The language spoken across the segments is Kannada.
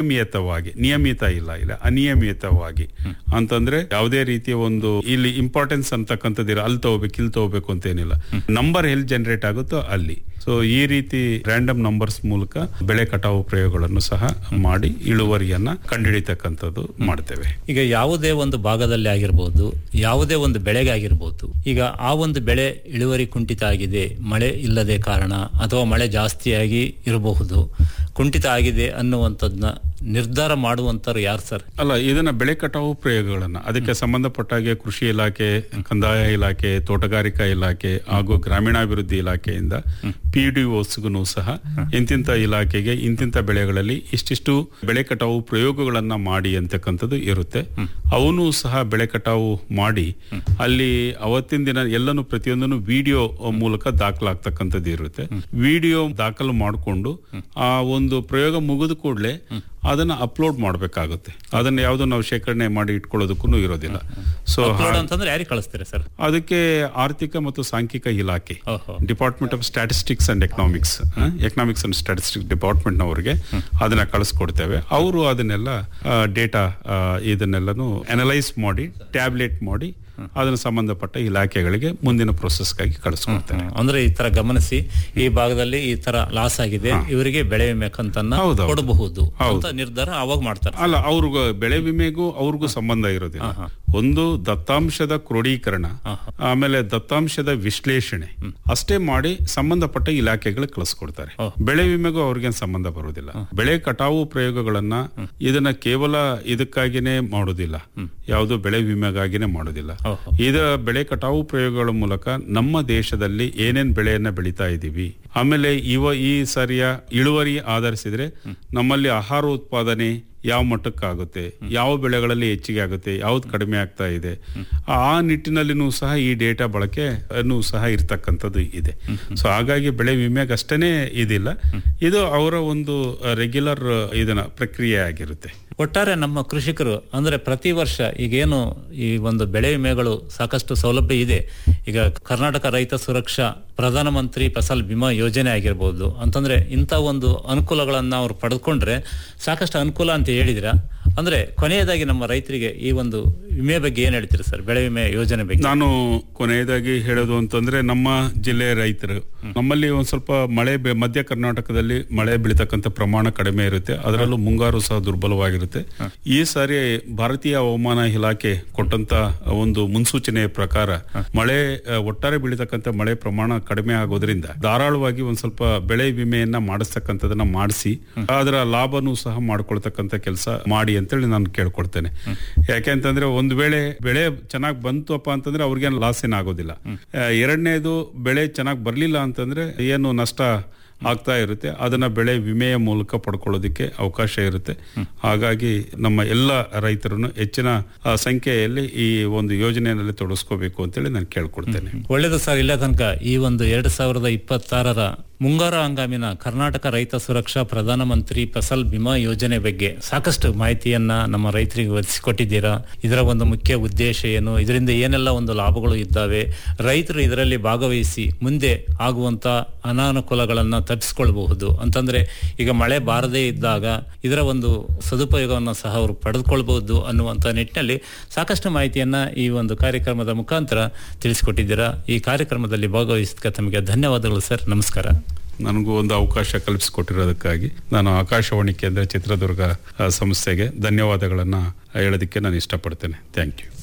ಅನಿಯಮಿತವಾಗಿ ನಿಯಮಿತ ಇಲ್ಲ ಇಲ್ಲ ಅನಿಯಮಿತವಾಗಿ ಅಂತಂದ್ರೆ ಯಾವುದೇ ರೀತಿಯ ಒಂದು ಇಲ್ಲಿ ಇಂಪಾರ್ಟೆನ್ಸ್ ಅಂತಕ್ಕಂಥದ್ದು ಅಲ್ಲಿ ತಗೋಬೇಕು ಇಲ್ಲಿ ತಗೋಬೇಕು ಅಂತ ಏನಿಲ್ಲ ನಂಬರ್ ಎಲ್ಲಿ ಜನರೇಟ್ ಆಗುತ್ತೋ ಅಲ್ಲಿ ಸೊ ಈ ರೀತಿ ರ್ಯಾಂಡಮ್ ನಂಬರ್ಸ್ ಮೂಲಕ ಬೆಳೆ ಕಟಾವು ಪ್ರಯೋಗಗಳನ್ನು ಸಹ ಮಾಡಿ ಇಳುವರಿಯನ್ನ ಕಂಡುಹಿಡಿತಕ್ಕಂಥದ್ದು ಮಾಡ್ತೇವೆ ಈಗ ಯಾವುದೇ ಒಂದು ಭಾಗದಲ್ಲಿ ಆಗಿರ್ಬೋದು ಯಾವುದೇ ಒಂದು ಬೆಳೆಗೆ ಆಗಿರ್ಬೋದು ಈಗ ಆ ಒಂದು ಬೆಳೆ ಇಳುವರಿ ಕುಂಠಿತ ಆಗಿದೆ ಮಳೆ ಇಲ್ಲದೆ ಕಾರಣ ಅಥವಾ ಮಳೆ ಜಾಸ್ತಿಯಾಗಿ ಇರಬಹುದು ಕುಂಠಿತ ಆಗಿದೆ ಅನ್ನುವಂಥದ್ನ ನಿರ್ಧಾರ ಮಾಡುವಂತರು ಯಾರು ಸರ್ ಅಲ್ಲ ಇದನ್ನ ಬೆಳೆ ಕಟಾವು ಪ್ರಯೋಗಗಳನ್ನ ಅದಕ್ಕೆ ಸಂಬಂಧಪಟ್ಟ ಹಾಗೆ ಕೃಷಿ ಇಲಾಖೆ ಕಂದಾಯ ಇಲಾಖೆ ತೋಟಗಾರಿಕಾ ಇಲಾಖೆ ಹಾಗೂ ಗ್ರಾಮೀಣಾಭಿವೃದ್ಧಿ ಇಲಾಖೆಯಿಂದ ಪಿ ಡಿ ಓಸ್ಗೂ ಸಹ ಇಂತಿಂತ ಇಲಾಖೆಗೆ ಇಂತಿಂತ ಬೆಳೆಗಳಲ್ಲಿ ಇಷ್ಟಿಷ್ಟು ಬೆಳೆ ಕಟಾವು ಪ್ರಯೋಗಗಳನ್ನ ಮಾಡಿ ಅಂತಕ್ಕಂಥದ್ದು ಇರುತ್ತೆ ಅವನು ಸಹ ಬೆಳೆ ಕಟಾವು ಮಾಡಿ ಅಲ್ಲಿ ಅವತ್ತಿನ ದಿನ ಎಲ್ಲನೂ ಪ್ರತಿಯೊಂದನ್ನು ವಿಡಿಯೋ ಮೂಲಕ ದಾಖಲಾಗ್ತಕ್ಕಂಥದ್ದು ಇರುತ್ತೆ ವಿಡಿಯೋ ದಾಖಲು ಮಾಡಿಕೊಂಡು ಆ ಒಂದು ಪ್ರಯೋಗ ಮುಗಿದ ಕೂಡಲೇ ಅದನ್ನ ಅಪ್ಲೋಡ್ ಮಾಡಬೇಕಾಗುತ್ತೆ ಅದನ್ನ ಯಾವ್ದು ನಾವು ಶೇಖರಣೆ ಮಾಡಿ ಇಟ್ಕೊಳ್ಳೋದಕ್ಕೂ ಇರೋದಿಲ್ಲ ಸೊ ಅಪ್ಲೋಡ್ ಅಂತಂದ್ರೆ ಯಾರಿಗೆ ಕಳಿಸ್ತೀರಾ ಸರ್ ಅದಕ್ಕೆ ಆರ್ಥಿಕ ಮತ್ತು ಸಾಂಖ್ಯಿಕ ಇಲಾಖೆ ಓಹೋ department of statistics and economics economics and statistics department ನವರಿಗೆ ಅದನ್ನ ಕಳಿಸ್ಕೊಡ್ತೇವೆ ಅವರು ಅದನ್ನೆಲ್ಲ ಡೇಟಾ ಇದನ್ನೆಲ್ಲನು ಅನಲೈಸ್ ಮಾಡಿ ಟ್ಯಾಬ್ಲೆಟ್ ಮಾಡಿ ಅದನ್ನ ಸಂಬಂಧಪಟ್ಟ ಇಲಾಖೆಗಳಿಗೆ ಮುಂದಿನ ಪ್ರೊಸೆಸ್ಗಾಗಿ ಕಳಿಸ್ಕೊಡ್ತೇವೆ ಅಂದ್ರೆ ಈ ತರ ಗಮನಿಸಿ ಈ ಭಾಗದಲ್ಲಿ ಈ ತರ ಲಾಸ್ ಆಗಿದೆ ಇವರಿಗೆ ಬೆಳೆ ವಿಮೆ ಕಂತನ್ನ ಹೌದೌದು. ಕೊಡಬಹುದು ಅಂತ ನಿರ್ಧಾರ ಅವಾಗ ಮಾಡ್ತಾರೆ ಅಲ್ಲ ಅವ್ರಿಗೂ ಬೆಳೆ ವಿಮೆಗೂ ಅವ್ರಿಗೂ ಸಂಬಂಧ ಇರೋದಿಲ್ಲ ಒಂದು ದತ್ತಾಂಶದ ಕ್ರೋಢೀಕರಣ ಆಮೇಲೆ ದತ್ತಾಂಶದ ವಿಶ್ಲೇಷಣೆ ಅಷ್ಟೇ ಮಾಡಿ ಸಂಬಂಧಪಟ್ಟ ಇಲಾಖೆಗಳಿಗೆ ಕಳಿಸ್ಕೊಡ್ತಾರೆ ಬೆಳೆ ವಿಮೆಗೂ ಅವ್ರಿಗೆ ಸಂಬಂಧ ಬರುವುದಿಲ್ಲ ಬೆಳೆ ಕಟಾವು ಪ್ರಯೋಗಗಳನ್ನ ಇದನ್ನ ಕೇವಲ ಇದಕ್ಕಾಗಿನೇ ಮಾಡೋದಿಲ್ಲ ಯಾವುದು ಬೆಳೆ ವಿಮೆಗಾಗಿನೇ ಮಾಡೋದಿಲ್ಲ ಓಹೋ. ಇದ ಬೆಳೆ ಕಟಾವು ಪ್ರಯೋಗಗಳ ಮೂಲಕ ನಮ್ಮ ದೇಶದಲ್ಲಿ ಏನೇನ್ ಬೆಳೆಯನ್ನ ಬೆಳೀತಾ ಇದ್ದೀವಿ ಆಮೇಲೆ ಇವ ಈ ಸರಿಯ ಇಳುವರಿ ಆಧರಿಸಿದ್ರೆ ನಮ್ಮಲ್ಲಿ ಆಹಾರ ಉತ್ಪಾದನೆ ಯಾವ ಮಟ್ಟಕ್ಕಾಗುತ್ತೆ ಯಾವ ಬೆಳೆಗಳಲ್ಲಿ ಹೆಚ್ಚಿಗೆ ಆಗುತ್ತೆ ಯಾವ್ದು ಕಡಿಮೆ ಆಗ್ತಾ ಇದೆ ಆ ನಿಟ್ಟಿನಲ್ಲಿನೂ ಸಹ ಈ ಡೇಟಾ ಬಳಕೆ ಅನ್ನು ಸಹ ಇರ್ತಕ್ಕಂಥದ್ದು ಇದೆ ಸೊ ಹಾಗಾಗಿ ಬೆಳೆ ವಿಮೆಗೆ ಅಷ್ಟೇ ಇದಿಲ್ಲ ಇದು ಅವರ ಒಂದು ರೆಗ್ಯುಲರ್ ಇದನ್ನ ಪ್ರಕ್ರಿಯೆ ಆಗಿರುತ್ತೆ ಒಟ್ಟಾರೆ ನಮ್ಮ ಕೃಷಿಕರು ಅಂದ್ರೆ ಪ್ರತಿ ವರ್ಷ ಈಗೇನು ಈ ಒಂದು ಬೆಳೆ ವಿಮೆಗಳು ಸಾಕಷ್ಟು ಸೌಲಭ್ಯ ಇದೆ ಈಗ ಕರ್ನಾಟಕ ರೈತ ಸುರಕ್ಷಾ ಪ್ರಧಾನಮಂತ್ರಿ ಫಸಲ್ ಬಿಮಾ ಯೋಜನೆ ಆಗಿರ್ಬೋದು ಅಂತಂದ್ರೆ ಇಂಥ ಒಂದು ಅನುಕೂಲಗಳನ್ನ ಅವ್ರು ಪಡೆದುಕೊಂಡ್ರೆ ಸಾಕಷ್ಟು ಅನುಕೂಲ ಅಂತ ಹೇಳಿದಿರ ಅಂದ್ರೆ ಕೊನೆಯದಾಗಿ ನಮ್ಮ ರೈತರಿಗೆ ಈ ಒಂದು ವಿಮೆ ಬಗ್ಗೆ ಏನ್ ಹೇಳ್ತೀರಿ ಸರ್ ಬೆಳೆ ವಿಮೆ ಯೋಜನೆ ಬಗ್ಗೆ ನಾನು ಕೊನೆಯದಾಗಿ ಹೇಳೋದು ಅಂತಂದ್ರೆ ನಮ್ಮ ಜಿಲ್ಲೆಯ ರೈತರು ನಮ್ಮಲ್ಲಿ ಒಂದ್ ಸ್ವಲ್ಪ ಮಳೆ ಬೆ- ಮಧ್ಯ ಕರ್ನಾಟಕದಲ್ಲಿ ಮಳೆ ಬೀಳ್ತಕ್ಕಂಥ ಪ್ರಮಾಣ ಕಡಿಮೆ ಇರುತ್ತೆ ಅದರಲ್ಲೂ ಮುಂಗಾರು ಸಹ ದುರ್ಬಲವಾಗಿರುತ್ತೆ ಈ ಸಾರಿ ಭಾರತೀಯ ಹವಾಮಾನ ಇಲಾಖೆ ಕೊಟ್ಟಂತ ಒಂದು ಮುನ್ಸೂಚನೆಯ ಪ್ರಕಾರ ಮಳೆ ಆ, ಒಟ್ಟಾರೆ ಬೀಳತಕ್ಕಂಥ ಮಳೆ ಪ್ರಮಾಣ ಕಡಿಮೆ ಆಗೋದ್ರಿಂದ ಧಾರಾಳವಾಗಿ ಒಂದ್ ಸ್ವಲ್ಪ ಬೆಳೆ ವಿಮೆಯನ್ನ ಮಾಡಿಸ್ತಕ್ಕಂಥದನ್ನ ಮಾಡಿಸಿ ಅದರ ಲಾಭನೂ ಸಹ ಮಾಡ್ಕೊಳ್ತಕ್ಕಂಥ ಕೆಲಸ ಮಾಡಿ ಅಂತೇಳಿ ನಾನು ಕೇಳ್ಕೊಳ್ತೇನೆ ಯಾಕೆ ಅಂತಂದ್ರೆ ಒಂದ್ ವೇಳೆ ಬೆಳೆ ಚೆನ್ನಾಗಿ ಬಂತಪ್ಪ ಅಂತಂದ್ರೆ ಅವ್ರಿಗೇನು ಲಾಸ್ ಏನಾಗೋದಿಲ್ಲ ಆ, ಎರಡನೇದು ಬೆಳೆ ಚೆನ್ನಾಗಿ ಬರ್ಲಿಲ್ಲ ಅಂತಂದ್ರೆ ಏನು ನಷ್ಟ ಆಗ್ತಾ ಇರುತ್ತೆ ಅದನ್ನ ಬೆಳೆ ವಿಮೆಯ ಮೂಲಕ ಪಡ್ಕೊಳ್ಳೋದಕ್ಕೆ ಅವಕಾಶ ಇರುತ್ತೆ ಹಾಗಾಗಿ ನಮ್ಮ ಎಲ್ಲ ರೈತರನ್ನು ಹೆಚ್ಚಿನ ಆ, ಸಂಖ್ಯೆಯಲ್ಲಿ ಈ ಒಂದು ಯೋಜನೆಯಲ್ಲಿ ತೊಡಗಿಸ್ಕೋಬೇಕು ಅಂತೇಳಿ ನಾನು ಕೇಳ್ಕೊಡ್ತೇನೆ ಒಳ್ಳೆಯದು ಸರ್ ಇಲ್ಲ ತನಕ ಈ ಒಂದು ಎರಡ್ ಸಾವಿರದ ಇಪ್ಪತ್ತಾರರ ಮುಂಗಾರು ಹಂಗಾಮಿನ ಕರ್ನಾಟಕ ರೈತ ಸುರಕ್ಷಾ ಪ್ರಧಾನಮಂತ್ರಿ ಫಸಲ್ ಬಿಮಾ ಯೋಜನೆ ಬಗ್ಗೆ ಸಾಕಷ್ಟು ಮಾಹಿತಿಯನ್ನ ನಮ್ಮ ರೈತರಿಗೆ ಒದಗಿಸಿಕೊಟ್ಟಿದ್ದೀರಾ ಇದರ ಒಂದು ಮುಖ್ಯ ಉದ್ದೇಶ ಏನು ಇದರಿಂದ ಏನೆಲ್ಲ ಒಂದು ಲಾಭಗಳು ಇದ್ದಾವೆ ರೈತರು ಇದರಲ್ಲಿ ಭಾಗವಹಿಸಿ ಮುಂದೆ ಆಗುವಂತ ಅನಾನುಕೂಲಗಳನ್ನ ತಪ್ಪಿಸ್ಕೊಳ್ಬಹುದು ಅಂತಂದ್ರೆ ಈಗ ಮಳೆ ಬಾರದೇ ಇದ್ದಾಗ ಇದರ ಒಂದು ಸದುಪಯೋಗವನ್ನು ಸಹ ಅವರು ಪಡೆದುಕೊಳ್ಬಹುದು ಅನ್ನುವಂತ ನಿಟ್ಟಿನಲ್ಲಿ ಸಾಕಷ್ಟು ಮಾಹಿತಿಯನ್ನ ಈ ಒಂದು ಕಾರ್ಯಕ್ರಮದ ಮುಖಾಂತರ ತಿಳಿಸಿಕೊಟ್ಟಿದ್ದೀರಾ ಈ ಕಾರ್ಯಕ್ರಮದಲ್ಲಿ ಭಾಗವಹಿಸಿದ ತಮಗೆ ಧನ್ಯವಾದಗಳು ಸರ್ ನಮಸ್ಕಾರ ನನಗೂ ಒಂದು ಅವಕಾಶ ಕಲ್ಪಿಸಿಕೊಟ್ಟಿರೋದಕ್ಕಾಗಿ ನಾನು ಆಕಾಶವಾಣಿ ಕೇಂದ್ರ ಚಿತ್ರದುರ್ಗ ಆ, ಸಂಸ್ಥೆಗೆ ಧನ್ಯವಾದಗಳನ್ನ ಹೇಳೋದಕ್ಕೆ ನಾನು ಇಷ್ಟಪಡ್ತೇನೆ ಥ್ಯಾಂಕ್ ಯು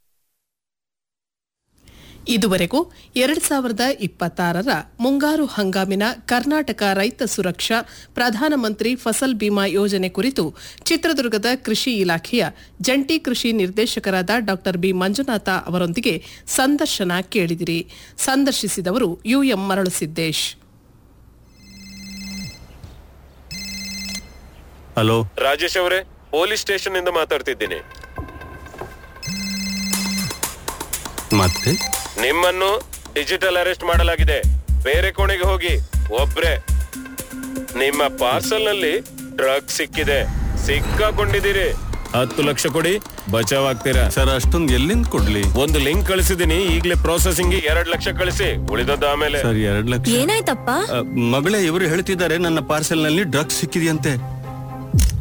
ಇದುವರೆಗೂ ಎರಡ್ ಸಾವಿರದ ಇಪ್ಪತ್ತಾರರ ಮುಂಗಾರು ಹಂಗಾಮಿನ ಕರ್ನಾಟಕ ರೈತ ಸುರಕ್ಷಾ ಪ್ರಧಾನಮಂತ್ರಿ ಫಸಲ್ ಬಿಮಾ ಯೋಜನೆ ಕುರಿತು ಚಿತ್ರದುರ್ಗದ ಕೃಷಿ ಇಲಾಖೆಯ ಜಂಟಿ ಕೃಷಿ ನಿರ್ದೇಶಕರಾದ ಡಾ ಬಿ ಮಂಜುನಾಥ ಅವರೊಂದಿಗೆ ಸಂದರ್ಶನ ಕೇಳಿದಿರಿ ಸಂದರ್ಶಿಸಿದವರು ಯುಎಂ ಮರಳುಸಿದ್ದೇಶ್ ಹಲೋ ರಾಜೇಶ್ ಅವರೇ ಪೊಲೀಸ್ ಸ್ಟೇಷನ್ ಇಂದ ಮಾತಾಡ್ತಿದ್ದೀನಿ ಮತ್ತೆ ನಿಮ್ಮನ್ನು ಡಿಜಿಟಲ್ ಅರೆಸ್ಟ್ ಮಾಡಲಾಗಿದೆ ಬೇರೆ ಕೋಣೆಗೆ ಹೋಗಿ ಒಬ್ರೆ ನಿಮ್ಮ ಪಾರ್ಸಲ್ ನಲ್ಲಿ ಡ್ರಗ್ ಸಿಕ್ಕಿದೆ ಸಿಕ್ಕಾಕೊಂಡಿದ್ದೀರಿ ಹತ್ತು ಲಕ್ಷ ಕೊಡಿ ಬಚಾವ್ ಆಗ್ತೀರಾ ಸರ್ ಅಷ್ಟೊಂದು ಎಲ್ಲಿಂದ ಕೊಡ್ಲಿ ಒಂದು ಲಿಂಕ್ ಕಳಿಸಿದೀನಿ ಈಗಲೇ ಪ್ರೊಸೆಸಿಂಗ್ ಎರಡ್ ಲಕ್ಷ ಕಳಿಸಿ ಉಳಿದದ್ದು ಆಮೇಲೆ ಸರ್ ಎರಡ್ ಲಕ್ಷ ಏನಾಯ್ತಪ್ಪ ಅ, ಮಗಳೇ ಇವರು ಹೇಳ್ತಿದ್ದಾರೆ ನನ್ನ ಪಾರ್ಸೆಲ್ ನಲ್ಲಿ ಡ್ರಗ್ಸ್ ಸಿಕ್ಕಿದೆಯಂತೆ